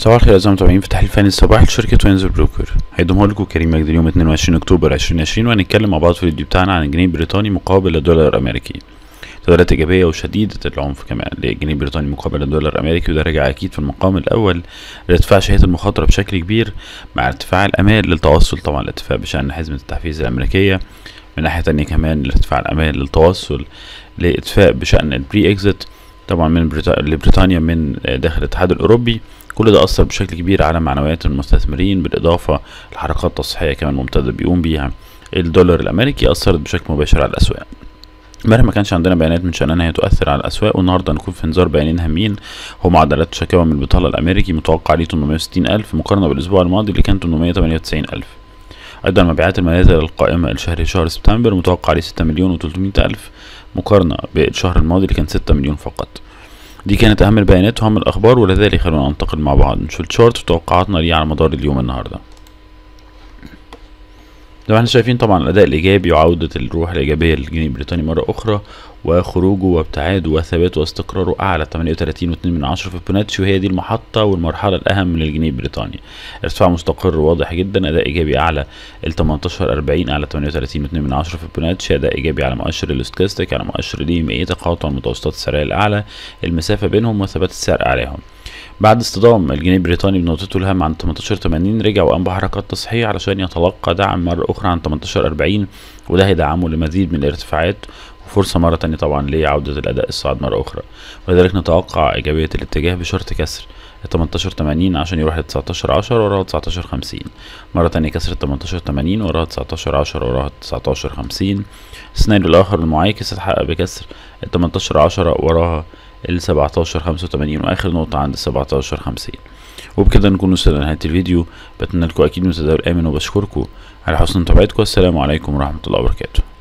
صباح الخير أعزائي المتابعين في تحليل فني الصباح لشركة وينزر بروكر هيدومه لكم كريم مجدي اليوم 22 أكتوبر 2020 وهنتكلم مع بعض في الفيديو بتاعنا عن الجنيه البريطاني مقابل الدولار الأمريكي تداولات إيجابية وشديدة العنف كمان للجنيه البريطاني مقابل الدولار الأمريكي وده راجع أكيد في المقام الأول لارتفاع شهية المخاطرة بشكل كبير مع ارتفاع الأمال للتوصل طبعا الاتفاق بشأن حزمة التحفيز الأمريكية من ناحية تانية كمان لارتفاع الأمال للتوصل لاتفاق بشأن البري إكزيت طبعا من بريطا... لبريطانيا من داخل الاتحاد الأوروبي كل ده أثر بشكل كبير على معنويات المستثمرين بالإضافة لحركات تصحيحية كمان ممتدة بيقوم بيها الدولار الأمريكي أثرت بشكل مباشر على الأسواق امبارح ما كانش عندنا بيانات من شأنها هي تؤثر على الأسواق والنهاردة هنكون في انذار بيانين هامين هو معدلات شكاوى من البطالة الأمريكي متوقع عليه 860 ألف مقارنة بالأسبوع الماضي اللي كان 898 ألف أيضا مبيعات المنازل القائمة الشهري شهر سبتمبر متوقع عليه 6 مليون و300 ألف مقارنة بالشهر الماضي اللي كان 6 مليون فقط دي كانت أهم البيانات وأهم الأخبار ولذلك خلونا ننتقل مع بعض نشوف الشارت وتوقعاتنا ليه على مدار اليوم النهارده زي ما احنا شايفين طبعا الأداء الإيجابي وعودة الروح الإيجابية للجنيه البريطاني مرة أخرى وخروجه وابتعاده وثباته واستقراره أعلى 38.2 من عشرة في فيبوناتشي وهي دي المحطة والمرحلة الأهم للجنيه البريطاني ارتفاع مستقر واضح جدا أداء إيجابي أعلى ال 18 40 أعلى 38.2 من عشرة في فيبوناتشي أداء إيجابي على مؤشر الاستوكاستيك على مؤشر دي 100 تقاطع المتوسطات السعرية الأعلى المسافة بينهم وثبات السعر أعلاهم بعد اصطدام الجنيه البريطاني بنقطته الهامة عند 18 80 رجع وقام بحركات تصحيح علشان يتلقى دعم مرة أخرى عند 18 40 وده هيدعمه لمزيد من الارتفاعات وفرصة مرة تانية طبعا لعودة الأداء الصاعد مرة أخرى ولذلك نتوقع إيجابية الاتجاه بشرط كسر 18 80 عشان يروح ل 19 10 وراها 19 50 مرة تانية كسر 18 80 وراها 19 10 وراها 19 50 السيناريو الآخر المعاكس اتحقق بكسر 18 10 وراها ال 17 85 واخر نقطة عند 17 50 وبكده نكون وصلنا لنهاية الفيديو بتمنى لكم اكيد من تداول امن وبشكركم على حسن متابعتكم والسلام عليكم ورحمة الله وبركاته